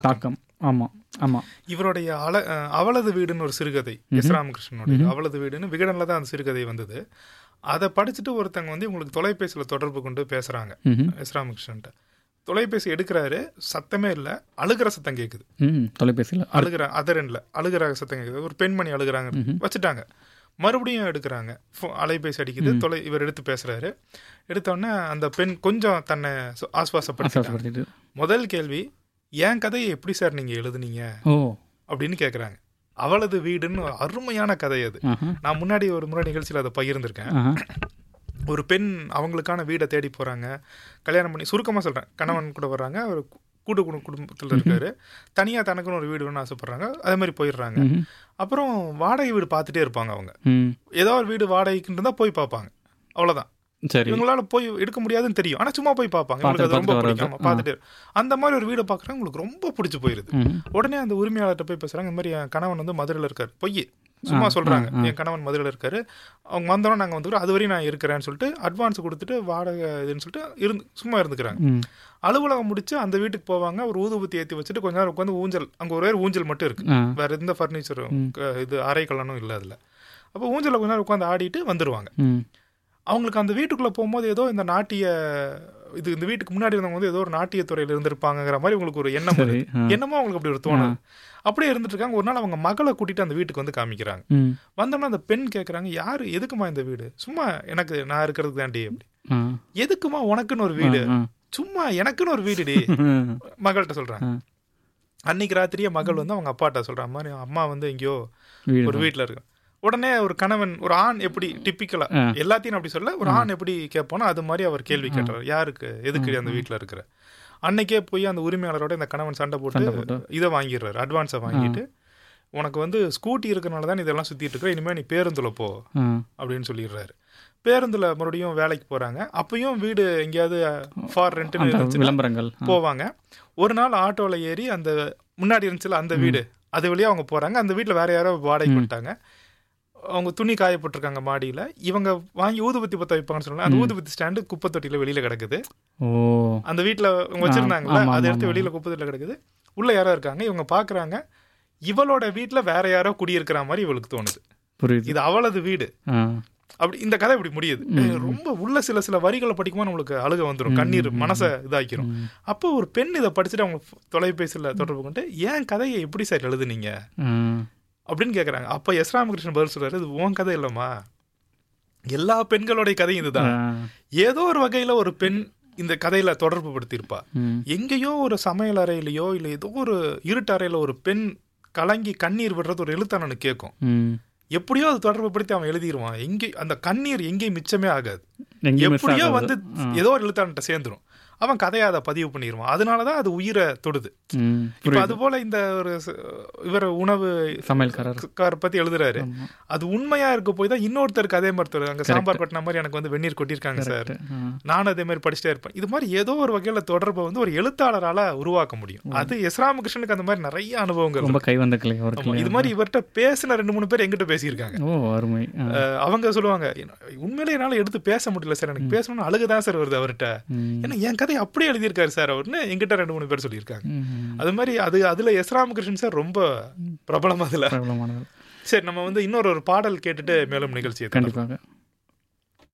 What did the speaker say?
தாக்கம் ஆமாம் ஆமாம் இவருடைய அல அஹ், அவளது வீடுன்னு ஒரு சிறுகதை எஸ் ராமகிருஷ்ணனுடைய அவளது வீடுன்னு விகடனில் தான் அந்த சிறுகதை வந்தது அதை படிச்சுட்டு ஒருத்தங்க வந்து இவங்களுக்கு தொலைபேசியில் தொடர்பு கொண்டு பேசுகிறாங்க ம் எஸ் ராமகிருஷ்ணன்ட்ட தொலைபேசி எடுக்கிறாரு சத்தமே இல்லை அழுகிற சத்தம் கேட்குது ம் தொலைபேசியில் அழுகிற அதரன்ல அழுகிற சத்தம் கேட்குது ஒரு பெண்மணி அழுகுறாங்க வச்சுட்டாங்க மறுபடியும் எடுக்கிறாங்க ஃபோ- அலைபேசி அடிக்குது தொலை இவர் எடுத்து பேசுறாரு எடுத்த உடனே அந்த பெண் கொஞ்சம் தன்னை சு- ஆஸ்வாசப்படுத்திட்டாங்க ஆசாசப்படுத்திட்டு முதல் கேள்வி என் கதையை எப்படி சார் நீங்க எழுதுனீங்க ஓ அப்படின்னு கேக்குறாங்க அவளது வீடுன்னு ஒரு அருமையான கதை அது ஆஹா நான் முன்னாடி ஒரு முறை நிகழ்ச்சியில் அதை பகிர்ந்திருக்கேன் ஆஹா ஒரு பெண் அவங்களுக்கான வீடை தேடி போறாங்க கல்யாணம் பண்ணி சுருக்கமா சொல்றேன் கணவன் கூட வர்றாங்க ஒரு கூட்டு குடு குடும்பத்தில் இருக்காரு தனியா தனக்குன்னு ஒரு வீடு வேணும்னு ஆசைப்படுறாங்க அதே மாதிரி போயிடுறாங்க ம் அப்புறம் வாடகை வீடு பார்த்துட்டே இருப்பாங்க அவங்க ம் ஏதோ ஒரு வீடு வாடகைக்கு இருந்தா போய் பார்ப்பாங்க அவ்வளவுதான் சரி இவங்களால போய் எடுக்க முடியாதுன்னு தெரியும் ஆனா சும்மா போய் பார்ப்பாங்க இவங்களுக்கு அது ரொம்ப பார்த்துட்டு பிடிக்கும் பார்த்துட்டு அந்த மாதிரி ஒரு வீடை பார்க்குறாங்க உங்களுக்கு ரொம்ப பிடிச்சி போயிருது ம் உடனே அந்த உரிமையாளர்கிட்ட போய் பேசுறாங்க இந்த மாதிரி என் கணவன் வந்து மதுரையில் இருக்காரு பொய் சும்மா சொல்றாங்க என் கணவன் மதுரையில் இருக்காரு அவங்க வந்தோம் நாங்கள் வந்துக்கிறோம் அது வரையும் நான் இருக்கிறேன்னு சொல்லிட்டு அட்வான்ஸ் கொடுத்துட்டு வாடகை இதுன்னு சொல்லிட்டு இருந்து சும்மா இருந்துக்கிறாங்க ம் அலுவலகம் முடிச்சு அந்த வீட்டுக்கு போவாங்க ஒரு ஊதுபத்தி ஏற்றி வச்சுட்டு கொஞ்ச நேரம் உட்காந்து ஊஞ்சல் அங்கே ஒரே ஒரு ஊஞ்சல் மட்டும் இருக்கு ஆ வேற எந்த ஃபர்னிச்சரும் இது அரை கல்லனும் இல்லை அதில் அப்போ ஊஞ்சலில் கொஞ்ச நேரம் உட்காந்து ஆடிட்டு வந்துடுவாங்க ம் அவங்களுக்கு அந்த வீட்டுக்குள்ளே போகும்போது ஏதோ இந்த நாட்டிய இது இந்த வீட்டுக்கு முன்னாடி இருந்தவங்க வந்து ஏதோ ஒரு நாட்டிய துறையில் இருந்திருப்பாங்கிற மாதிரி உங்களுக்கு ஒரு எண்ணம் சரி வருது. ஆ என்னமோ அவங்களுக்கு அப்படி ஒரு தோணுது அப்படியே இருந்துட்டு இருக்காங்க ஒரு நாள் அவங்க மகளை கூட்டிட்டு அந்த வீட்டுக்கு வந்து காமிக்கிறாங்க ம் வந்தோம்னா அந்த பெண் கேட்குறாங்க யாரு எதுக்குமா இந்த வீடு சும்மா எனக்கு நான் இருக்கிறதுக்கு தாண்டி அப்படி ஆ எதுக்குமா உனக்குன்னு ஒரு வீடு ஆ சும்மா எனக்குன்னு ஒரு வீடுடி ம் மகள்கிட்ட சொல்றாங்க ஆ. அன்னைக்கு ராத்திரியே மகள் வந்து அவங்க அப்பாட்ட சொல்ற மாதிரி அம்மா வந்து எங்கேயோ வீடு ஒரு வீட்ல இருக்கு உடனே ஒரு கணவன் ஒரு ஆண் எப்படி டிப்பிக்கலா ஆ. எல்லாத்தையும் அப்படி சொல்ல ஒரு ஆண் எப்படி கேட்பானோ அது மாதிரி அவர் கேள்வி கேட்டார் யாருக்கு எதுக்கு அந்த வீட்ல இருக்கிற அன்னைக்கே போய் அந்த உரிமையாளரோட இந்த கணவன் சண்டை சண்டை போட்டு போட்டு. இதை வாங்கிடுறாரு அட்வான்ஸை வாங்கிட்டு உனக்கு வந்து ஸ்கூட்டி இருக்கறனால தான் நீ இதெல்லாம் சுத்திட்டு இருக்கிற இனிமே நீ பேருந்துல போ ஆ அப்படின்னு சொல்லிடுறாரு பேருந்துல மறுபடியும் வேலைக்கு போறாங்க அப்பயும் வீடு எங்கேயாவது ஃபார் அந்த ரெண்ட்னு விளம்பரங்கள் ஆ. போவாங்க ஒரு நாள் ஆட்டோல ஏறி அந்த முன்னாடி இருந்துச்சுல அந்த வீடு அது வழியா அவங்க போறாங்க அந்த வீட்ல வேற யாரோ வாடகை பண்ணிட்டாங்க அவங்க துணி காயப்பட்டிருக்காங்க மாடியில இவங்க வாங்கி ஊதுபத்தி பத்த வைப்பாங்கன்னு சொன்னாங்க அந்த ஊதுபத்தி ஸ்டாண்டு குப்பை தொட்டியில வெளியில கிடக்குது ஓ அந்த வீட்ல அவங்க வச்சிருந்தாங்கல்ல ஆமா, அதை ஆமா, எடுத்து ஆமா. வெளியில குப்பை தொட்டியில கிடக்குது உள்ள யாரோ இருக்காங்க இவங்க பாக்குறாங்க இவளோட வீட்ல வேற யாரோ குடியிருக்கிற மாதிரி இவளுக்கு தோணுது புரியுது இது அவளது வீடு ஆ அப்படி இந்த கதை இப்படி முடியுது ரொம்ப உள்ள சில சில வரிகளை படிக்கும்போது நம்மளுக்கு அழுக வந்துடும் கண்ணீர் மனசை இதாக்கிரும் அப்போ ஒரு பெண் இதை படிச்சுட்டு அவங்க தொலைபேசியில் தொடர்பு கொண்டு ஏன் கதையை எப்படி சார் எழுதுனீங்க ஆ அப்படின்னு கேக்குறாங்க அப்ப எஸ் ராமகிருஷ்ணன் பதில் சொல்றாரு இது உன் கதை இல்லம்மா எல்லா பெண்களுடைய கதையும் இதுதான் ஆ. ஏதோ ஒரு வகையில ஒரு பெண் இந்த கதையில தொடர்பு படுத்தியிருப்பா ம் எங்கேயோ ஒரு சமையல் அறையிலயோ இல்ல ஏதோ ஒரு இருட்டு அறையில ஒரு பெண் கலங்கி கண்ணீர் விடுறது ஒரு எழுத்தாளனுக்கு கேட்கும் ம் எப்படியோ அது தொடர்பு படுத்தி அவன் எழுதிடுவான் எங்கே அந்த கண்ணீர் எங்கேயும் மிச்சமே ஆகாது எங்கேயும் miss எப்படியோ ஆகாது. வந்து ஏதோ ஒரு எழுத்தாளன்ட்ட சேர்ந்துரும் அவன் கதையை அதை பதிவு பண்ணிடுவான் அதனாலதான் அது உயிரை தொடுது ம் இப்ப புரியுது அது போல இந்த ஒரு ச- இவர் உணவு சமையல்காரர் கார பத்தி எழுதுறாரு ஆமா. அது உண்மையா இருக்க போய் தான் இன்னொருத்தருக்கு அதே மாதிரி தருது. அங்க சாம்பார் கொட்டின மாதிரி எனக்கு வந்து வெந்நீர் கொட்டியிருக்காங்க சார் ஆ. நானும் அதே மாதிரி படிச்சுட்டே இருப்பேன் இது மாதிரி ஏதோ ஒரு வகையில தொடர்பை வந்து ஒரு எழுத்தாளரால உருவாக்க முடியும் அது எஸ் ராமகிருஷ்ணனுக்கு அந்த மாதிரி நிறைய அனுபவங்கள் ரொம்ப கை வந்த கிளை ஒரு ஆமா, கிளை இது மாதிரி இவர்கிட்ட பேசின ரெண்டு மூணு பேர் எங்கிட்ட பேசியிருக்காங்க ஓ அருமை ஆ. அஹ் அவங்க சொல்லுவாங்க "என்ன- உண்மையிலே என்னால எடுத்து பேச முடியல சார் எனக்கு பேசணும்னு அழுகுதான் சார் வருது அவர்கிட்ட ம். ஏன்னா என் கதை அப்படியே எழுதியிருக்காரு சார் அவர்னு எங்கிட்ட ரெண்டு மூணு பேர் சொல்லியிருக்காங்க ம். அது மாதிரி அது அதுல எஸ் ராமகிருஷ்ணன் சார் ரொம்ப பிரபலம் அதுல பிரபலமானது சரி நம்ம வந்து இன்னொரு ஒரு பாடல் கேட்டுட்டு மேலும் நிகழ்ச்சியை தொடரலாம். கண்டிப்பாக